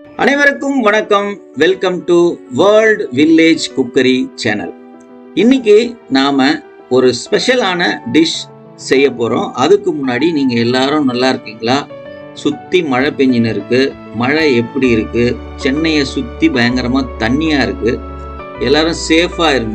அனைவருக்கும் வணக்கம் welcome to world village cookery channel இன்னைக்கு நாம ஒரு ஸ்பெஷலான டிஷ் செய்ய போறோம் அதுக்கு முன்னாடி நீங்க எல்லாரும் நல்லா இருக்கீங்களா சுத்தி மழை பெஞ்சின்னு இருக்கு மழை எப்படி இருக்கு சென்னையை சுத்தி பயங்கரமா தண்ணியா இருக்கு எல்லாரும் சேஃபா இருங்க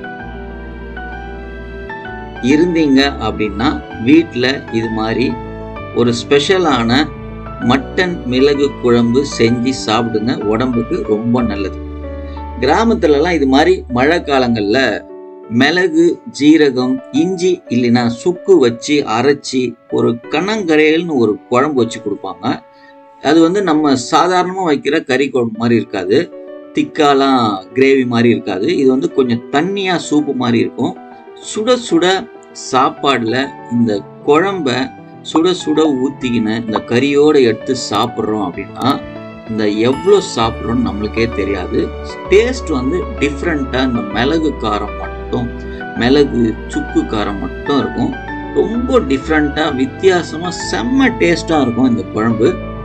இருந்தீங்க அப்படின்னா வீட்டில் இது மாதிரி ஒரு ஸ்பெஷலான மட்டன் மிளகு குழம்பு செஞ்சு சாப்பிடுங்க உடம்புக்கு ரொம்ப நல்லது கிராமத்துலலாம் இது மாதிரி மழை காலங்களில் மிளகு ஜீரகம் இஞ்சி இல்லைன்னா சுக்கு வச்சு அரைச்சி ஒரு கணங்கரையல்னு ஒரு குழம்பு வச்சு கொடுப்பாங்க அது வந்து நம்ம சாதாரணமாக வைக்கிற கறி குழம்பு மாதிரி இருக்காது திக்காலாம் கிரேவி மாதிரி இருக்காது இது வந்து கொஞ்சம் தண்ணியாக சூப்பு மாதிரி இருக்கும் சுட சுட சாப்பாடில் இந்த குழம்ப சுட சுட ஊற்றிக்கின்னு இந்த கறியோடு எடுத்து சாப்பிட்றோம் அப்படின்னா இந்த எவ்வளோ சாப்பிட்றோன்னு நம்மளுக்கே தெரியாது டேஸ்ட் வந்து டிஃப்ரெண்ட்டாக இந்த மிளகு காரம் மட்டும் மிளகு சுக்கு காரம் மட்டும் இருக்கும் ரொம்ப டிஃப்ரெண்ட்டாக வித்தியாசமாக செம்ம டேஸ்ட்டாக இருக்கும் இந்த குழம்பு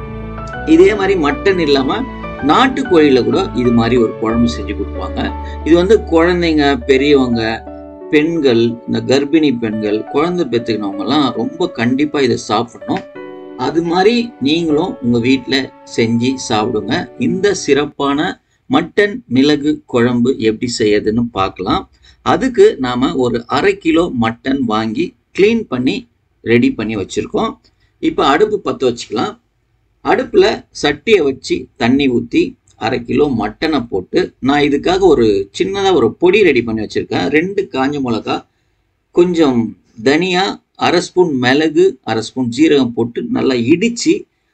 இதே மாதிரி மட்டன் இல்லாமல் நாட்டுக்கோழியில் கூட இது மாதிரி ஒரு குழம்பு செஞ்சு கொடுப்பாங்க இது வந்து குழந்தைங்க பெரியவங்க பெண்கள் இந்த கர்ப்பிணி பெண்கள் குழந்தை பெற்றுக்கினவங்கலாம் ரொம்ப கண்டிப்பாக இதை சாப்பிடணும் அது மாதிரி நீங்களும் உங்கள் வீட்டில் செஞ்சு சாப்பிடுங்க இந்த சிறப்பான மட்டன் மிளகு குழம்பு எப்படி செய்யறதுன்னு பார்க்கலாம் அதுக்கு நாம் ஒரு அரை கிலோ மட்டன் வாங்கி க்ளீன் பண்ணி ரெடி பண்ணி வச்சுருக்கோம் இப்போ அடுப்பு பற்ற வச்சுக்கலாம் அடுப்பில் சட்டியை வச்சு தண்ணி ஊற்றி அரை கிலோ மட்டனை போட்டு நான் இதுக்காக ஒரு சின்னதாக ஒரு பொடி ரெடி பண்ணி வச்சுருக்கேன் ரெண்டு காஞ்ச மிளகா கொஞ்சம் தனியா அரை ஸ்பூன் மிளகு அரை ஸ்பூன் ஜீரகம் போட்டு நல்லா இடித்து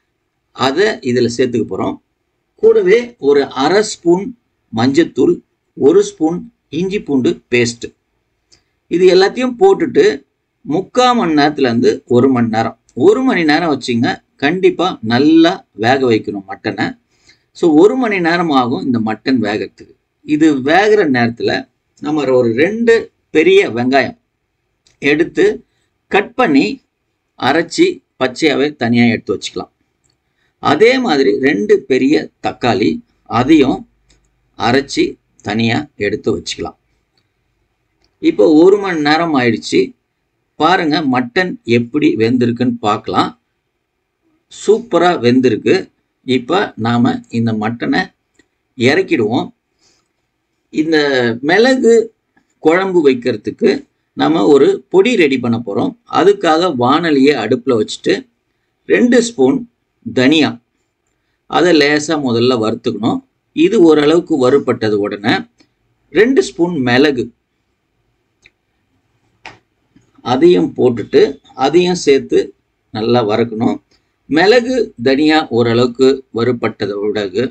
அதை இதில் சேர்த்துக்க போகிறோம் கூடவே ஒரு அரை ஸ்பூன் மஞ்சத்தூள் ஒரு ஸ்பூன் இஞ்சி பூண்டு பேஸ்ட்டு இது எல்லாத்தையும் போட்டுட்டு முக்கால் மணி நேரத்துலேருந்து ஒரு மணி நேரம் ஒரு மணி நேரம் வச்சிங்க கண்டிப்பாக நல்லா வேக வைக்கணும் மட்டனை ஸோ ஒரு மணி நேரம் ஆகும் இந்த மட்டன் வேகிறதுக்கு இது வேகிற நேரத்தில் நம்ம ஒரு ரெண்டு பெரிய வெங்காயம் எடுத்து கட் பண்ணி அரைச்சி பச்சையாகவே தனியாக எடுத்து வச்சுக்கலாம் அதே மாதிரி ரெண்டு பெரிய தக்காளி அதையும் அரைச்சி தனியாக எடுத்து வச்சுக்கலாம் இப்போ ஒரு மணி நேரம் ஆயிடுச்சு பாருங்க மட்டன் எப்படி வெந்திருக்குன்னு பார்க்கலாம் சூப்பராக வெந்திருக்கு இப்போ நாம் இந்த மட்டனை இறக்கிடுவோம் இந்த மிளகு குழம்பு வைக்கிறதுக்கு நம்ம ஒரு பொடி ரெடி பண்ண போகிறோம் அதுக்காக வானலியை அடுப்பில் வச்சுட்டு ரெண்டு ஸ்பூன் தனியா அதை லேசாக முதல்ல வறுத்துக்கணும் இது ஓரளவுக்கு வறுபட்டது உடனே ரெண்டு ஸ்பூன் மிளகு அதையும் போட்டுட்டு அதையும் சேர்த்து நல்லா வறுக்கணும் மிளகு தனியா ஓரளவுக்கு வறுபட்டதை விடகு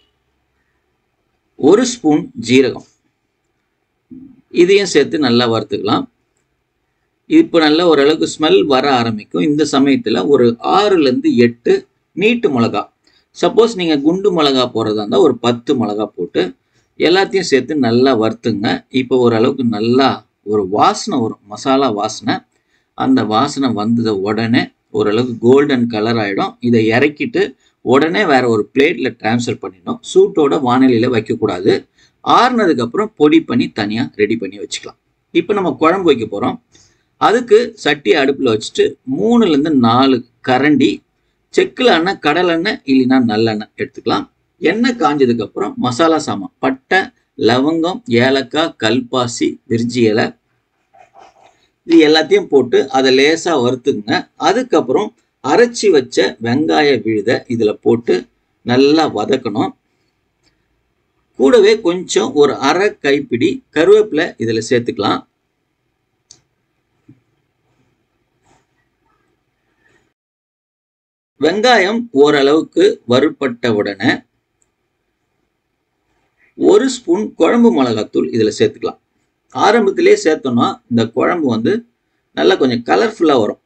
ஒரு ஸ்பூன் ஜீரகம் இதையும் சேர்த்து நல்லா வறுத்துக்கலாம் இப்போ நல்லா ஓரளவுக்கு ஸ்மெல் வர ஆரம்பிக்கும் இந்த சமயத்தில் ஒரு ஆறுலேருந்து எட்டு நீட்டு மிளகா சப்போஸ் நீங்கள் குண்டு மிளகா போடுறதா இருந்தால் ஒரு பத்து மிளகா போட்டு எல்லாத்தையும் சேர்த்து நல்லா வறுத்துங்க இப்போ ஓரளவுக்கு நல்லா ஒரு வாசனை வரும் மசாலா வாசனை அந்த வாசனை வந்தது உடனே ஓரளவுக்கு கோல்டன் கலர் ஆகிடும் இதை இறக்கிட்டு உடனே வேற ஒரு பிளேட்டில் ட்ரான்ஸ்ஃபர் பண்ணிடணும் சூட்டோட வானிலையில் வைக்கக்கூடாது ஆறுனதுக்கப்புறம் பொடி பண்ணி தனியாக ரெடி பண்ணி வச்சுக்கலாம் இப்போ நம்ம குழம்பு வைக்க போகிறோம் அதுக்கு சட்டி அடுப்பில் வச்சுட்டு மூணுலேருந்து நாலு கரண்டி செக்கில் எண்ணெய் கடலெண்ணெய் இல்லைன்னா நல்லெண்ணெய் எடுத்துக்கலாம் எண்ணெய் காஞ்சதுக்கப்புறம் மசாலா சாமான் பட்டை லவங்கம் ஏலக்காய் கல்பாசி விரிஞ்சி இலை இது எல்லாத்தையும் போட்டு அதை லேசாக வறுத்துக்குங்க அதுக்கப்புறம் அரைச்சி வச்ச வெங்காய விழுத இதில் போட்டு நல்லா வதக்கணும் கூடவே கொஞ்சம் ஒரு அரை கைப்பிடி கருவேப்பிலை இதில் சேர்த்துக்கலாம் வெங்காயம் ஓரளவுக்கு வறுபட்ட உடனே ஒரு ஸ்பூன் குழம்பு மிளகாத்தூள் இதில் சேர்த்துக்கலாம் ஆரம்பத்திலே சேர்த்தோம்னா இந்த குழம்பு வந்து நல்லா கொஞ்சம் கலர்ஃபுல்லாக வரும்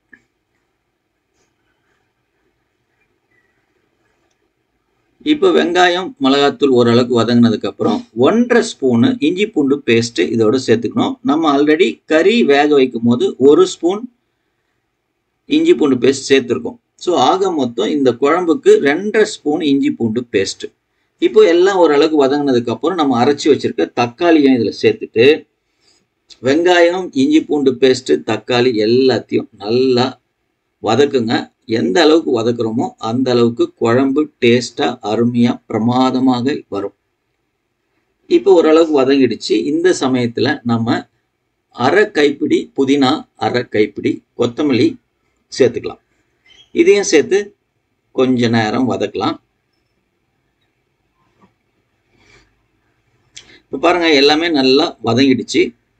இப்போ வெங்காயம் மிளகாத்தூள் ஓரளவுக்கு வதங்கினதுக்கு அப்புறம் ஒன்றரை ஸ்பூனு இஞ்சி பூண்டு பேஸ்ட் இதோட சேர்த்துக்கணும் நம்ம ஆல்ரெடி கறி வேக வைக்கும் போது ஒரு ஸ்பூன் இஞ்சி பூண்டு பேஸ்ட் சேர்த்துருக்கோம் ஸோ ஆக மொத்தம் இந்த குழம்புக்கு ரெண்டரை ஸ்பூன் இஞ்சி பூண்டு பேஸ்ட் இப்போ எல்லாம் ஓரளவுக்கு வதங்கினதுக்கு அப்புறம் நம்ம அரைச்சி வச்சிருக்க தக்காளியும் இதில் சேர்த்துட்டு வெங்காயம் இஞ்சி பூண்டு பேஸ்ட் தக்காளி எல்லாத்தையும் நல்லா வதக்குங்க எந்த அளவுக்கு வதக்குறோமோ அந்த அளவுக்கு குழம்பு டேஸ்டா அருமையா பிரமாதமாக வரும் இப்போ ஓரளவுக்கு வதங்கிடுச்சு இந்த சமயத்துல நம்ம அரை கைப்பிடி புதினா அரை கைப்பிடி கொத்தமல்லி சேர்த்துக்கலாம் இதையும் சேர்த்து கொஞ்ச நேரம் வதக்கலாம் இப்போ பாருங்க எல்லாமே நல்லா வதங்கிடுச்சு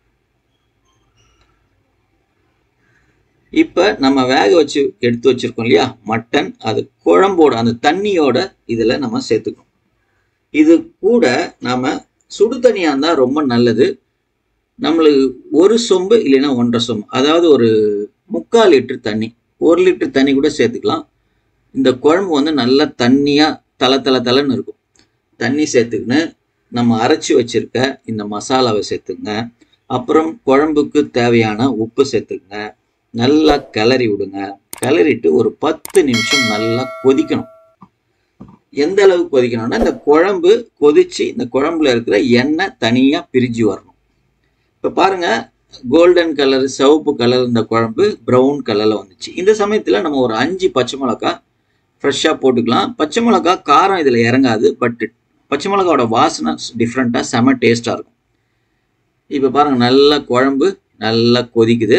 இப்போ நம்ம வேக வச்சு எடுத்து வச்சிருக்கோம் இல்லையா மட்டன் அது குழம்போட அந்த தண்ணியோட இதில் நம்ம சேர்த்துக்கணும் இது கூட நாம சுடு தண்ணியாக இருந்தால் ரொம்ப நல்லது நம்மளுக்கு ஒரு சொம்பு இல்லைன்னா ஒன்றரை சொம்பு அதாவது ஒரு முக்கால் லிட்டர் தண்ணி ஒரு லிட்டர் தண்ணி கூட சேர்த்துக்கலாம் இந்த குழம்பு வந்து நல்லா தண்ணியாக தலை தலை தலைன்னு இருக்கும் தண்ணி சேர்த்துக்கின்னு நம்ம அரைச்சி வச்சிருக்க இந்த மசாலாவை சேர்த்துங்க அப்புறம் குழம்புக்கு தேவையான உப்பு சேர்த்துங்க நல்லா கிளறி விடுங்க கிளறிட்டு ஒரு பத்து நிமிஷம் நல்லா கொதிக்கணும் எந்த அளவுக்கு கொதிக்கணும்னா இந்த குழம்பு கொதிச்சு இந்த குழம்புல இருக்கிற எண்ணெய் தனியா பிரிஞ்சு வரணும் இப்ப பாருங்க கோல்டன் கலர் சிவப்பு கலர் இந்த குழம்பு ப்ரௌன் கலர்ல வந்துச்சு இந்த சமயத்துல நம்ம ஒரு அஞ்சு பச்சை மிளகா ஃப்ரெஷ்ஷாக போட்டுக்கலாம் பச்சை மிளகா காரம் இதில் இறங்காது பட் பச்சை மிளகாவோட வாசனை டிஃப்ரெண்ட்டாக செம டேஸ்ட்டாக இருக்கும் இப்போ பாருங்க நல்லா குழம்பு நல்லா கொதிக்குது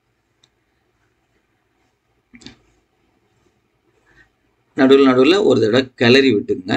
நடுவில் நடுவில் ஒரு தடவை கிளறி விட்டுங்க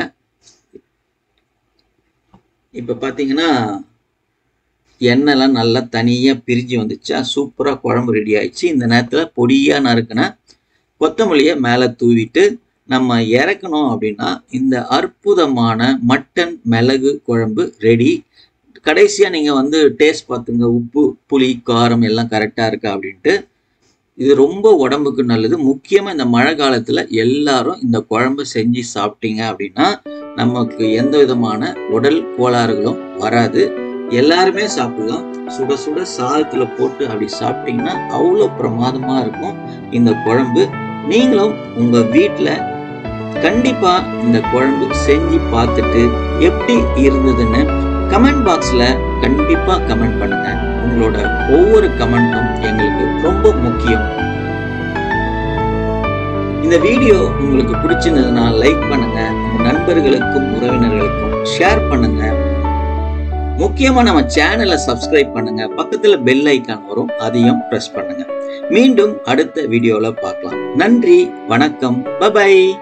இப்போ பார்த்தீங்கன்னா எண்ணெய்லாம் நல்லா தனியாக பிரிஞ்சு வந்துச்சா சூப்பராக குழம்பு ரெடி ஆயிடுச்சு இந்த நேரத்தில் பொடியாக நறுக்கின கொத்தமல்லியை மேலே தூவிட்டு நம்ம இறக்கணும் அப்படின்னா இந்த அற்புதமான மட்டன் மிளகு குழம்பு ரெடி கடைசியாக நீங்கள் வந்து டேஸ்ட் பார்த்துங்க உப்பு புளி காரம் எல்லாம் கரெக்டாக இருக்கா அப்படின்ட்டு இது ரொம்ப உடம்புக்கு நல்லது முக்கியமாக இந்த மழை காலத்தில் எல்லாரும் இந்த குழம்பு செஞ்சு சாப்பிட்டீங்க அப்படின்னா நமக்கு எந்த விதமான உடல் கோளாறுகளும் வராது எல்லாருமே சாப்பிடலாம் சுட சுட சாதத்துல போட்டு அப்படி சாப்பிட்டீங்கன்னா அவ்வளோ பிரமாதமா இருக்கும் இந்த குழம்பு நீங்களும் உங்க வீட்ல கண்டிப்பா இந்த குழம்பு செஞ்சு பார்த்துட்டு எப்படி இருந்ததுன்னு கமெண்ட் பாக்ஸ்ல கண்டிப்பா கமெண்ட் பண்ணுங்க உங்களோட ஒவ்வொரு கமெண்ட்டும் எங்களுக்கு ரொம்ப முக்கியம் இந்த வீடியோ உங்களுக்கு பிடிச்சிருந்ததுன்னா லைக் பண்ணுங்க உங்க நண்பர்களுக்கும் உறவினர்களுக்கும் ஷேர் பண்ணுங்க முக்கியமா நம்ம சேனலை சப்ஸ்கிரைப் பண்ணுங்க பக்கத்துல பெல் ஐக்கான் வரும் அதையும் பிரஸ் பண்ணுங்க மீண்டும் அடுத்த வீடியோல பார்க்கலாம் நன்றி வணக்கம் பபாய்